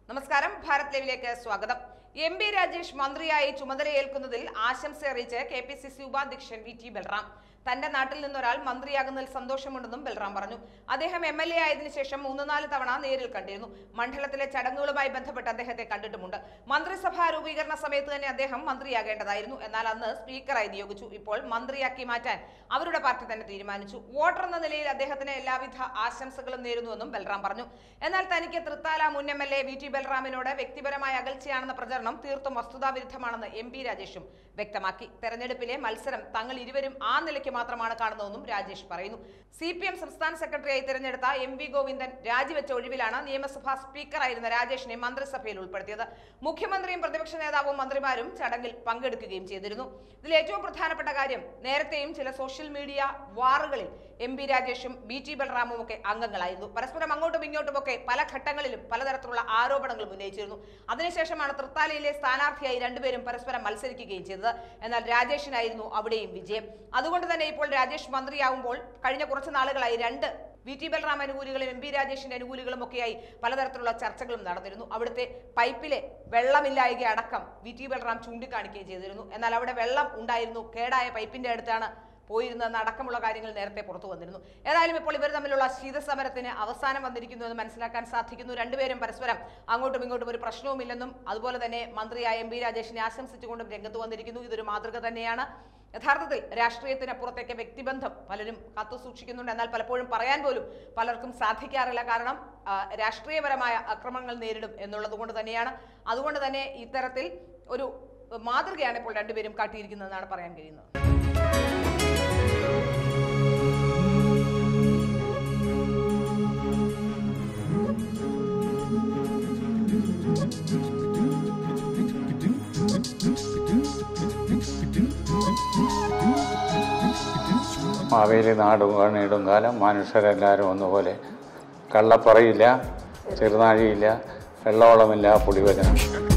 നമസ്കാരം ഭാരത് ലൈവിലേക്ക് സ്വാഗതം എം പി രാജേഷ് മന്ത്രിയായി ചുമതലയേൽക്കുന്നതിൽ ആശംസ അറിയിച്ച് കെ പി സി സി ഉപാധ്യക്ഷൻ വി ടി ബൽറാം തന്റെ നാട്ടിൽ നിന്നൊരാൾ മന്ത്രിയാകുന്നതിൽ സന്തോഷമുണ്ടെന്നും ബൽറാം പറഞ്ഞു അദ്ദേഹം എം എൽ എ ആയതിനു ശേഷം മൂന്ന് നാല് തവണ നേരിൽ കണ്ടിരുന്നു മണ്ഡലത്തിലെ ചടങ്ങുകളുമായി ബന്ധപ്പെട്ട് അദ്ദേഹത്തെ കണ്ടിട്ടുമുണ്ട് മന്ത്രിസഭാ രൂപീകരണ സമയത്ത് തന്നെ അദ്ദേഹം മന്ത്രിയാകേണ്ടതായിരുന്നു എന്നാൽ അന്ന് സ്പീക്കറായി നിയോഗിച്ചു ഇപ്പോൾ മന്ത്രിയാക്കി മാറ്റാൻ അവരുടെ പാർട്ടി തന്നെ തീരുമാനിച്ചു വോട്ടർ എന്ന നിലയിൽ അദ്ദേഹത്തിന് എല്ലാവിധ ആശംസകളും നേരുന്നുവെന്നും ബൽറാം പറഞ്ഞു എന്നാൽ തനിക്ക് തൃത്താല മുൻ M L A V T ബൽറാമിനോട് വ്യക്തിപരമായ അകൽച്ചയാണെന്ന പ്രചരണം തീർത്തും വസ്തുതാവിരുദ്ധമാണെന്ന് എം പി രാജേഷും വ്യക്തമാക്കി തെരഞ്ഞെടുപ്പിലെ മത്സരം തങ്ങൾ ഇരുവരും ആ നിലയ്ക്ക് മാത്രമാണ് കാണുന്നതെന്നും രാജേഷ് പറയുന്നു സി പി എം സംസ്ഥാന സെക്രട്ടറിയായി തിരഞ്ഞെടുത്ത എം വി ഗോവിന്ദൻ രാജിവെച്ച ഒഴിവിലാണ് നിയമസഭാ സ്പീക്കറായിരുന്ന രാജേഷിനെ മന്ത്രിസഭയിൽ ഉൾപ്പെടുത്തിയത് മുഖ്യമന്ത്രിയും പ്രതിപക്ഷ നേതാവും മന്ത്രിമാരും ചടങ്ങിൽ പങ്കെടുക്കുകയും ചെയ്തിരുന്നു ഇതിൽ ഏറ്റവും പ്രധാനപ്പെട്ട കാര്യം നേരത്തെയും ചില സോഷ്യൽ മീഡിയ വാറുകളിൽ എം പി രാജേഷും ബി ടി ബൽറാമും ഒക്കെ അംഗങ്ങളായിരുന്നു പരസ്പരം അങ്ങോട്ടും ഇങ്ങോട്ടും ഒക്കെ പല ഘട്ടങ്ങളിലും പലതരത്തിലുള്ള ആരോപണങ്ങളും ഉന്നയിച്ചിരുന്നു അതിനുശേഷമാണ് തൃത്താലയിലെ സ്ഥാനാർത്ഥിയായി രണ്ടുപേരും പരസ്പരം മത്സരിക്കുകയും ചെയ്തത് എന്നാൽ രാജേഷിനായിരുന്നു അവിടെയും വിജയം അതുകൊണ്ട് തന്നെ ഇപ്പോൾ രാജേഷ് മന്ത്രിയാവുമ്പോൾ കഴിഞ്ഞ കുറച്ച് നാളുകളായി രണ്ട് വി ടി ബൽറാം അനുകൂലികളും എം പി രാജേഷിന്റെ അനുകൂലികളും ഒക്കെയായി പലതരത്തിലുള്ള ചർച്ചകളും നടന്നിരുന്നു അവിടുത്തെ പൈപ്പിലെ വെള്ളമില്ലായക അടക്കം വി ടി ബൽറാം ചൂണ്ടിക്കാണിക്കുകയും ചെയ്തിരുന്നു എന്നാൽ അവിടെ വെള്ളം ഉണ്ടായിരുന്നു കേടായ പൈപ്പിന്റെ അടുത്താണ് പോയിരുന്നതെന്ന് അടക്കമുള്ള കാര്യങ്ങൾ നേരത്തെ പുറത്തു വന്നിരുന്നു ഏതായാലും ഇപ്പോൾ ഇവർ തമ്മിലുള്ള ശീതസമരത്തിന് അവസാനം വന്നിരിക്കുന്നു എന്ന് മനസ്സിലാക്കാൻ സാധിക്കുന്നു രണ്ടുപേരും പരസ്പരം അങ്ങോട്ടും ഇങ്ങോട്ടും ഒരു പ്രശ്നവുമില്ലെന്നും അതുപോലെ തന്നെ മന്ത്രിയായ എം പി രാജേഷിനെ ആശംസിച്ചുകൊണ്ടും രംഗത്ത് വന്നിരിക്കുന്നു ഇതൊരു മാതൃക തന്നെയാണ് യഥാർത്ഥത്തിൽ രാഷ്ട്രീയത്തിനപ്പുറത്തേക്ക് വ്യക്തിബന്ധം പലരും കാത്തു സൂക്ഷിക്കുന്നുണ്ട് എന്നാൽ പലപ്പോഴും പറയാൻ പോലും പലർക്കും സാധിക്കാറില്ല കാരണം ആ, രാഷ്ട്രീയപരമായ അക്രമങ്ങൾ നേരിടും എന്നുള്ളത് കൊണ്ട് തന്നെയാണ് അതുകൊണ്ട് തന്നെ ഇത്തരത്തിൽ ഒരു മാതൃകയാണ് ഇപ്പോൾ രണ്ടുപേരും കാട്ടിയിരിക്കുന്നതെന്നാണ് പറയാൻ കഴിയുന്നത് മാവേലി നാടും കണ്ണീടും കാലം മനുഷ്യരെല്ലാവരും ഒന്നുപോലെ കള്ളപ്പറയില്ല ചെറുനാഴിയില്ല വെള്ളവളമില്ല പുളിവചനം